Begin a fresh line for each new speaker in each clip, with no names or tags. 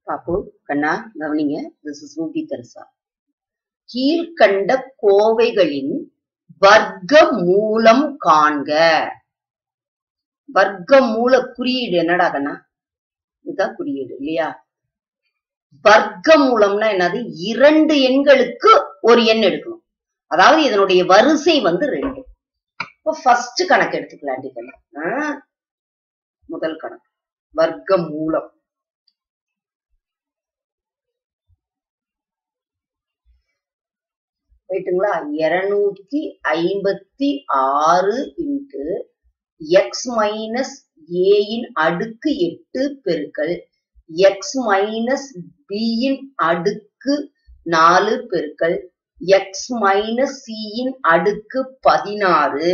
பாப்பு கண்ணா கவனிங்க this is Ruby Teresa கீழ்கண்ட கோவைகளின் வர்க்க மூலம் காண்க வர்க்க மூல குறியீடு என்னடா கண்ணா இதுதான் குறியீடு இல்லையா வர்க்க மூலம்னா என்னது இரண்டு எண்களுக்கு ஒரு எண் எடுக்கணும் அதாவது இதனுடைய வரிசை வந்து ரெண்டு இப்போ ஃபர்ஸ்ட் கணக்கு எடுத்துக்கலாம் கண்ணா முதல் கணக்கு வர்க்க மூலம் ரைட்டுங்களா இருநூத்தி ஐம்பத்தி ஆறு இன்ட்டு எக்ஸ் மைனஸ் ஏயின் அடுக்கு எட்டு பெருக்கல் எக்ஸ் மைனஸ் பியின் அடுக்கு நாலு பெருக்கல் எக்ஸ் மைனஸ் சியின் அடுக்கு பதினாறு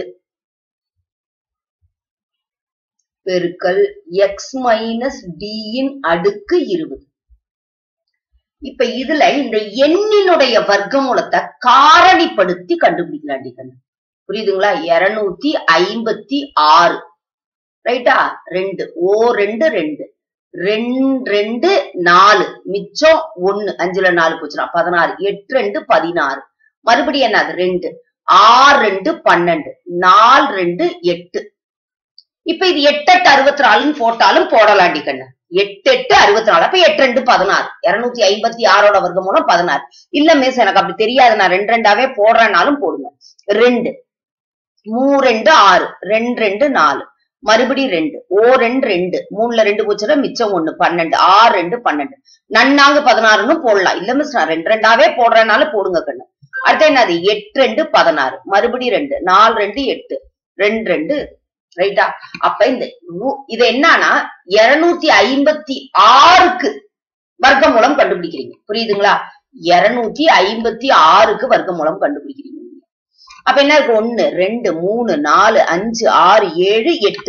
பெருக்கல் எக்ஸ் மைனஸ் டியின் அடுக்கு இருபது இப்ப இதுல இந்த எண்ணினுடைய வர்க்கமூலத்தை காரணிப்படுத்தி கண்டுபிடிக்கலாம் கண்ணு புரியுதுங்களா இருநூத்தி ஐம்பத்தி ஆறு ரைட்டா ரெண்டு ஓ ரெண்டு ரெண்டு ரெண்டு ரெண்டு நாலு மிச்சம் ஒண்ணு அஞ்சுல நாலு போச்சுனா பதினாறு எட்டு ரெண்டு பதினாறு மறுபடியும் என்னது ரெண்டு ஆறு ரெண்டு பன்னெண்டு நாலு ரெண்டு எட்டு இப்ப இது எட்டு எட்டு அறுபத்தி நாலுன்னு போட்டாலும் போடலாண்டி கண்ணு எட்டு எட்டு அறுபத்தி நாலு அப்ப எட்டு ரெண்டு பதினாறு இருநூத்தி ஐம்பத்தி ஆறோட வர்க்கம் மூலம் பதினாறு இல்ல மிஸ் எனக்கு அப்படி தெரியாது நான் ரெண்டு ரெண்டாவே போடுறேனாலும் போடுங்க ரெண்டு மூ ரெண்டு ஆறு ரெண்டு ரெண்டு நாலு மறுபடியும் ரெண்டு ஓ ரெண்டு ரெண்டு மூணுல ரெண்டு போச்சுன்னா மிச்சம் ஒண்ணு பன்னெண்டு ஆறு ரெண்டு பன்னெண்டு நன்னாங்க பதினாறுன்னு போடலாம் இல்ல மிஸ் நான் ரெண்டு ரெண்டாவே போடுறேனாலும் போடுங்க கண்ணு அடுத்து என்னது எட்டு ரெண்டு பதினாறு மறுபடியும் ரெண்டு நாலு ரெண்டு எட்டு ரெண்டு ரெண்டு ரைட்டா அப்ப இந்த இது என்னன்னா இருநூத்தி ஐம்பத்தி ஆறுக்கு வர்க்க மூலம் கண்டுபிடிக்கிறீங்க புரியுதுங்களா இருநூத்தி ஐம்பத்தி ஆறுக்கு வர்க்க மூலம் கண்டுபிடிக்கிறீங்க அப்ப என்ன இருக்கு ஒண்ணு ரெண்டு மூணு நாலு அஞ்சு ஆறு ஏழு எட்டு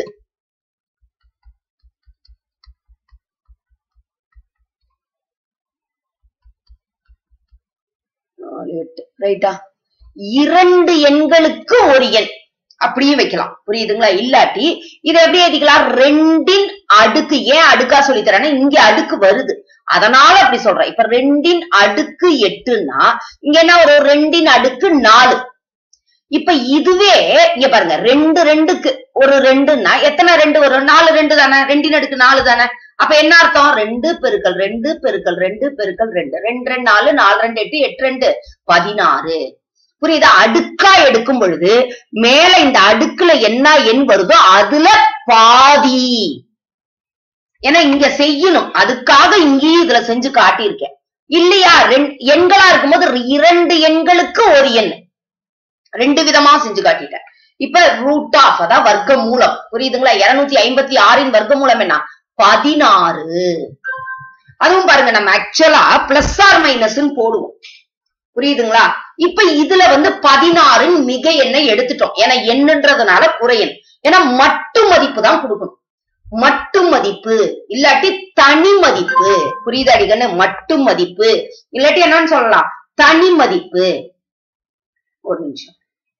நாலு எட்டு ரைட்டா இரண்டு எண்களுக்கு ஒரு எண் அப்படியே வைக்கலாம் புரியுதுங்களா இல்லாட்டி இதை எப்படி எழுதிக்கலாம் ரெண்டின் அடுக்கு ஏன் அடுக்கா சொல்லி தரேன்னா இங்க அடுக்கு வருது அதனால அப்படி சொல்றேன் இப்ப ரெண்டின் அடுக்கு எட்டுன்னா இங்க என்ன ஒரு ரெண்டின் அடுக்கு நாலு இப்ப இதுவே இங்க பாருங்க ரெண்டு ரெண்டுக்கு ஒரு ரெண்டுன்னா எத்தனை ரெண்டு வரும் நாலு ரெண்டு தானே ரெண்டின் அடுக்கு நாலு தானே அப்ப என்ன அர்த்தம் ரெண்டு பெருக்கல் ரெண்டு பெருக்கல் ரெண்டு பெருக்கல் ரெண்டு ரெண்டு ரெண்டு நாலு நாலு ரெண்டு எட்டு எட்டு ரெண்டு பதினாறு புரியுதா அடுக்கா எடுக்கும் பொழுது மேல இந்த அடுக்குல என்ன எண் வருதோ அதுல பாதி ஏன்னா இங்க செய்யணும் அதுக்காக இங்கேயும் இதுல செஞ்சு காட்டியிருக்கேன் இல்லையா எண்களா இருக்கும்போது இரண்டு எண்களுக்கு ஒரு எண் ரெண்டு விதமா செஞ்சு காட்டிட்டேன் இப்ப ரூட் ஆஃப் அதான் வர்க்க மூலம் புரியுதுங்களா இருநூத்தி ஐம்பத்தி ஆறின் வர்க்க மூலம் என்ன பதினாறு அதுவும் பாருங்க நம்ம ஆக்சுவலா பிளஸ் ஆர் மைனஸ் போடுவோம் புரியுதுங்களா இப்ப இதுல வந்து பதினாறின் மிக எண்ணை எடுத்துட்டோம் ஏன்னா எண்ணுன்றதுனால குறையன் ஏன்னா மட்டு மதிப்பு தான் கொடுக்கணும் மட்டு மதிப்பு இல்லாட்டி தனி மதிப்பு புரியுது அடிக்கன்னு மட்டு மதிப்பு இல்லாட்டி என்னன்னு சொல்லலாம் தனி மதிப்பு ஒரு நிமிஷம்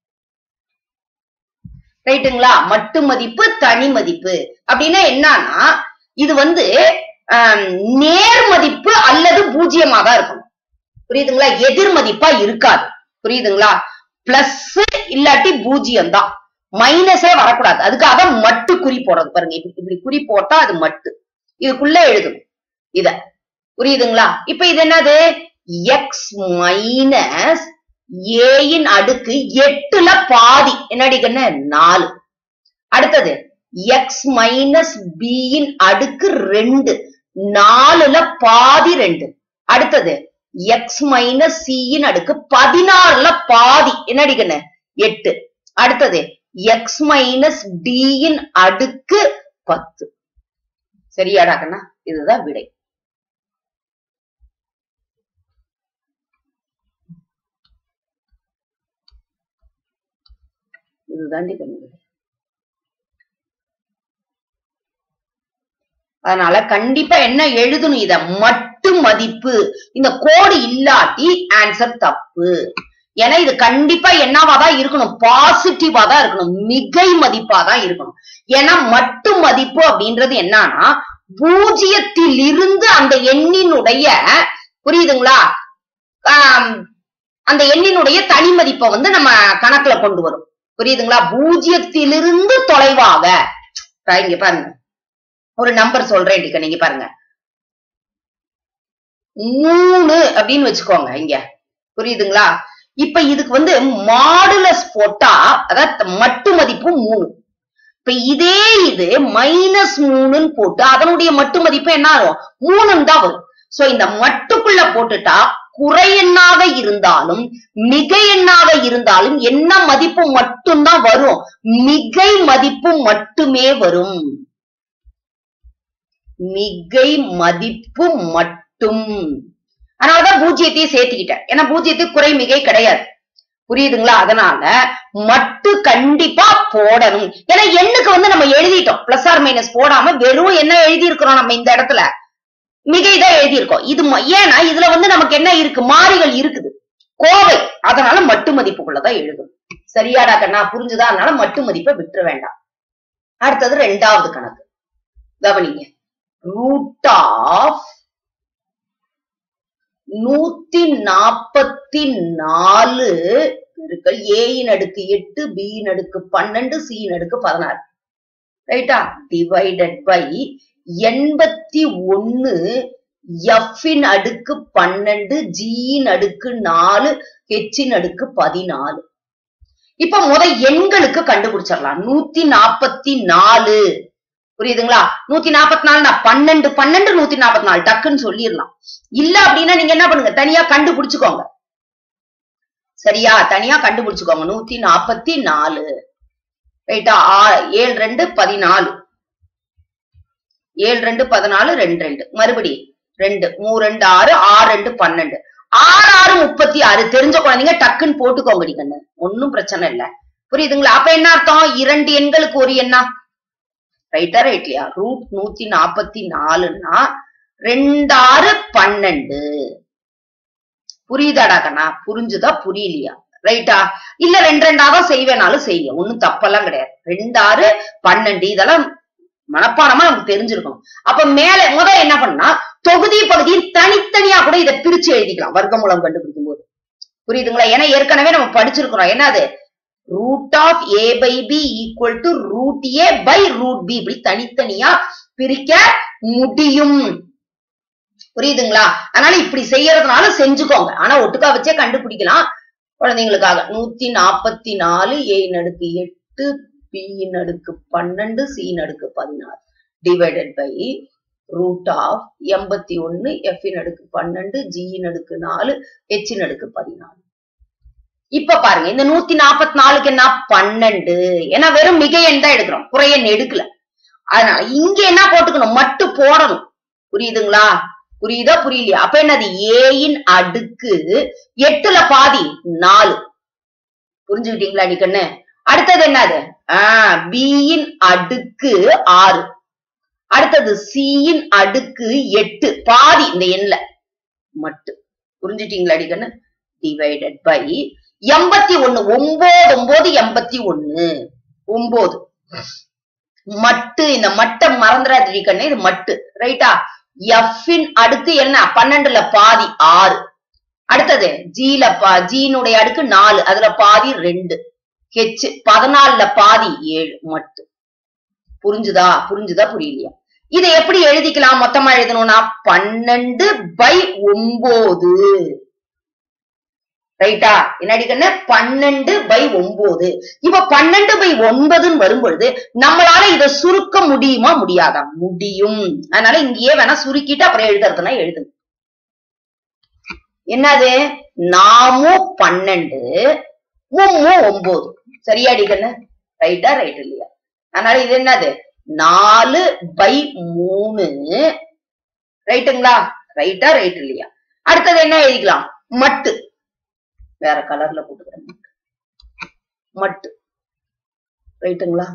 ரைட்டுங்களா மட்டு மதிப்பு தனி மதிப்பு அப்படின்னா என்னன்னா இது வந்து நேர் மதிப்பு அல்லது பூஜ்ஜியமா தான் இருக்கணும் புரியுதுங்களா எதிர் மதிப்பா இருக்காது புரியுதுங்களா பிளஸ் இல்லாட்டி பூஜ்ஜியம் தான் மைனஸே வரக்கூடாது அதுக்காக மட்டு குறி போடுறது பாருங்க இப்படி இப்படி குறி போட்டா அது மட்டு இதுக்குள்ள எழுதணும் இத புரியுதுங்களா இப்ப இது என்னது எக்ஸ் மைனஸ் ஏயின் அடுக்கு எட்டுல பாதி என்னடி கண்ணு நாலு அடுத்தது எக்ஸ் மைனஸ் பியின் அடுக்கு ரெண்டு நாலுல பாதி ரெண்டு அடுத்தது எக்ஸ் மைனஸ் சியின் அடுக்கு பதினாறுல பாதி என்ன அடிக்கணும் எட்டு அடுத்தது எக்ஸ் மைனஸ் டியின் அடுக்கு பத்து சரியாடா கண்ணா இதுதான் விடை இதுதாண்டி கண்ணு விடை அதனால கண்டிப்பா என்ன எழுதணும் இத மட்டு மதிப்பு இந்த கோடு இல்லாட்டி ஆன்சர் தப்பு ஏன்னா இது கண்டிப்பா என்னவா தான் இருக்கணும் பாசிட்டிவா தான் இருக்கணும் மிகை மதிப்பா தான் இருக்கணும் ஏன்னா மட்டு மதிப்பு அப்படின்றது என்னன்னா பூஜ்ஜியத்தில் இருந்து அந்த எண்ணினுடைய புரியுதுங்களா ஆம், அந்த எண்ணினுடைய தனி மதிப்பை வந்து நம்ம கணக்குல கொண்டு வரும் புரியுதுங்களா பூஜ்ஜியத்திலிருந்து தொலைவாக இப்ப இங்க பாருங்க ஒரு நம்பர் சொல்றேன் டிக்க நீங்க பாருங்க மூணு அப்படின்னு வச்சுக்கோங்க இங்க புரியுதுங்களா இப்ப இதுக்கு வந்து மாடுலஸ் போட்டா அதாவது மட்டு மதிப்பு மூணு இப்ப இதே இது மைனஸ் மூணுன்னு போட்டு அதனுடைய மட்டு மதிப்பு என்ன ஆகும் மூணுன்னு தான் வரும் சோ இந்த மட்டுக்குள்ள போட்டுட்டா குறை எண்ணாக இருந்தாலும் மிகை எண்ணாக இருந்தாலும் என்ன மதிப்பு மட்டும்தான் வரும் மிகை மதிப்பு மட்டுமே வரும் மிகை மதிப்பு மட்டும் அதனாலதான் பூஜ்ஜியத்தையும் சேர்த்துக்கிட்டேன் ஏன்னா பூஜ்ஜியத்துக்கு குறை மிகை கிடையாது புரியுதுங்களா அதனால மட்டு கண்டிப்பா போடணும் ஏன்னா எண்ணுக்கு வந்து நம்ம எழுதிட்டோம் பிளஸ் ஆர் மைனஸ் போடாம வெறும் என்ன எழுதி இருக்கிறோம் நம்ம இந்த இடத்துல மிகைதான் எழுதியிருக்கோம் இது ம- ஏன்னா இதுல வந்து நமக்கு என்ன இருக்கு மாறிகள் இருக்குது கோவை அதனால மட்டு மதிப்புக்குள்ளதான் எழுதணும் சரியாடா கண்ணா புரிஞ்சுதா அதனால மட்டு மதிப்பை விட்டுற வேண்டாம் அடுத்தது ரெண்டாவது கணக்கு கவனிங்க ரூட் ஆஃப் நூத்தி நாப்பத்தி நாலு பெருக்கல் ஏயின் அடுக்கு எட்டு பியின் அடுக்கு பன்னெண்டு சியின் அடுக்கு பதினாறு ரைட்டா டிவைடட் பை எண்பத்தி ஒன்னு எஃபின் அடுக்கு பன்னெண்டு ஜியின் அடுக்கு நாலு ஹெச்சின் அடுக்கு பதினாலு இப்ப முத எண்களுக்கு கண்டுபிடிச்சிடலாம் நூத்தி நாப்பத்தி நாலு புரியுதுங்களா நூத்தி நாப்பத்தி நாலு பன்னெண்டு பன்னெண்டு நூத்தி நாப்பத்தி நாலு டக்குன்னு சொல்லிடலாம் இல்ல அப்படின்னா நீங்க என்ன பண்ணுங்க தனியா கண்டுபிடிச்சுக்கோங்க சரியா தனியா கண்டுபிடிச்சுக்கோங்க நூத்தி நாப்பத்தி நாலு ரைட்டா ஆ- ஏழு ரெண்டு பதினாலு ஏழு ரெண்டு பதினாலு ரெண்டு ரெண்டு மறுபடி ரெண்டு மூ ரெண்டு ஆறு ஆறு ரெண்டு பன்னெண்டு ஆறு ஆறு முப்பத்தி ஆறு தெரிஞ்ச குழந்தைங்க டக்குன்னு போட்டுக்கோங்க நீங்க ஒன்னும் பிரச்சனை இல்ல புரியுதுங்களா அப்ப என்ன அர்த்தம் இரண்டு எண்களுக்கு ஒரு எண்ணா ரைட்டா ரைட்லையா ரூட் நூத்தி நாப்பத்தி நாலுன்னா ரெண்டாறு பன்னெண்டு புரியுதாடா கண்ணா புரிஞ்சுதா புரியலையா ரைட்டா இல்ல ரெண்டு ரெண்டாதான் செய்வேனாலும் செய்ய ஒண்ணும் தப்பெல்லாம் கிடையாது ரெண்டாறு பன்னெண்டு இதெல்லாம் மனப்பாடமா நமக்கு தெரிஞ்சிருக்கணும் அப்ப மேல முத என்ன பண்ணா தொகுதி பகுதியும் தனித்தனியா கூட இதை பிரிச்சு எழுதிக்கலாம் வர்க்கமூலம் கண்டுபிடிக்கும் போது புரியுதுங்களா ஏன்னா ஏற்கனவே நம்ம படிச்சிருக்கிறோம் என்னது root of A by B equal to root A by root B இப்படி தனித்தனியா பிரிக்க முடியும் புரியுதுங்களா அதனால இப்படி செய்யறதுனால செஞ்சுக்கோங்க ஆனா ஒட்டுக்கா வச்சே கண்டுபிடிக்கலாம் குழந்தைங்களுக்காக நூத்தி நாப்பத்தி நாலு ஏ நடுக்கு எட்டு பி நடுக்கு பன்னெண்டு சி நடுக்கு பதினாறு டிவைடட் பை ரூட் ஆஃப் எண்பத்தி ஒன்னு எஃப் நடுக்கு பன்னெண்டு ஜி நடுக்கு நாலு ஹெச் நடுக்கு பதினாலு இப்ப பாருங்க இந்த நூத்தி நாப்பத்தி நாலுக்கு என்ன பன்னெண்டு ஏன்னா வெறும் மிகை எண் தான் எடுக்கிறோம் குறையன் எடுக்கல அதனால இங்க என்ன போட்டுக்கணும் மட்டு போடணும் புரியுதுங்களா புரியுதா புரியலையா அப்ப என்னது ஏயின் அடுக்கு எட்டுல பாதி நாலு புரிஞ்சுக்கிட்டீங்களா நீ கண்ணு அடுத்தது என்னது ஆஹ் பியின் அடுக்கு ஆறு அடுத்தது சியின் அடுக்கு எட்டு பாதி இந்த எண்ல மட்டு புரிஞ்சுட்டீங்களா அடிக்கண்ணு டிவைடட் பை எண்பத்தி ஒண்ணு ஒன்பது ஒன்பது எண்பத்தி ஒண்ணு ஒன்பது மட்டு இந்த மட்டை மறந்துடாதீங்க கண்ணு இது மட்டு ரைட்டா எஃபின் அடுக்கு என்ன பன்னெண்டுல பாதி ஆறு அடுத்தது ஜீல பா ஜீனுடைய அடுக்கு நாலு அதுல பாதி ரெண்டு ஹெச் பதினாலுல பாதி ஏழு மட்டு புரிஞ்சுதா புரிஞ்சுதா புரியலையா இதை எப்படி எழுதிக்கலாம் மொத்தமா எழுதணும்னா பன்னெண்டு பை ஒன்பது ரைட்டா என்னடி கண்ணு பன்னெண்டு பை ஒன்பது இப்ப பன்னெண்டு பை ஒன்பதுன்னு வரும்பொழுது நம்மளால இதை சுருக்க முடியுமா முடியாதா முடியும் அதனால இங்கேயே வேணா சுருக்கிட்டு அப்புறம் எழுதுறதுனா எழுதுங்க என்னது நாமும் பன்னெண்டு மும்மு ஒன்பது சரியாடி கண்ணு ரைட்டா ரைட் இல்லையா அதனால இது என்னது நாலு பை மூணு ரைட்டுங்களா ரைட்டா ரைட் இல்லையா அடுத்தது என்ன எழுதிக்கலாம் மட்டு வேற கலர்ல போட்டுக்கிறேன் மட்டு. மட்டு ரைட்டுங்களா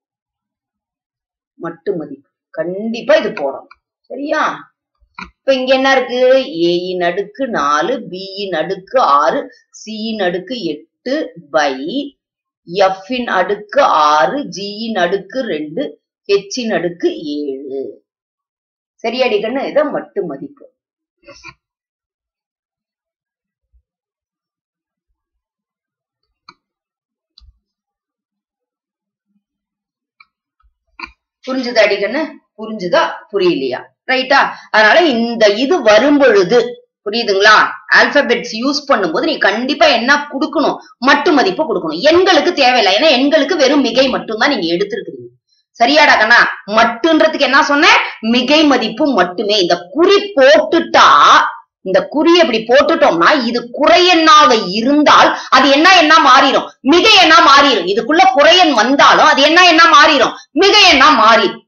மட்டு மதிப்பு கண்டிப்பா இது போடணும் சரியா இப்ப இங்க என்ன இருக்கு ஏயின் அடுக்கு நாலு பியின் அடுக்கு ஆறு சியின் அடுக்கு எட்டு பை எஃபின் அடுக்கு ஆறு ஜியின் அடுக்கு ரெண்டு ஹெச்சின் அடுக்கு ஏழு சரியாடி கண்ணு இத மட்டு மதிப்பு புரிஞ்சுதா அடிக்கண்ணு புரிஞ்சுதா புரியலையா ரைட்டா அதனால இந்த இது வரும் பொழுது புரியுதுங்களா ஆல்பபெட்ஸ் யூஸ் பண்ணும்போது நீ கண்டிப்பா என்ன கொடுக்கணும் மட்டு மதிப்பு கொடுக்கணும் எண்களுக்கு தேவையில்லை ஏன்னா எண்களுக்கு வெறும் மிகை மட்டும்தான் நீங்க எடுத்திருக்கிறீங்க சரியாடா கண்ணா மட்டுன்றதுக்கு என்ன சொன்னேன் மிகை மதிப்பு மட்டுமே இந்த குறி போட்டுட்டா இந்த குறி இப்படி போட்டுட்டோம்னா இது குறையெண்ணாக இருந்தால் அது என்ன என்ன மாறிடும் மிகை எண்ணா மாறிடும் இதுக்குள்ள குறையன் வந்தாலும் அது என்ன என்ன மாறிடும் மிகை எண்ணா மாறிடும்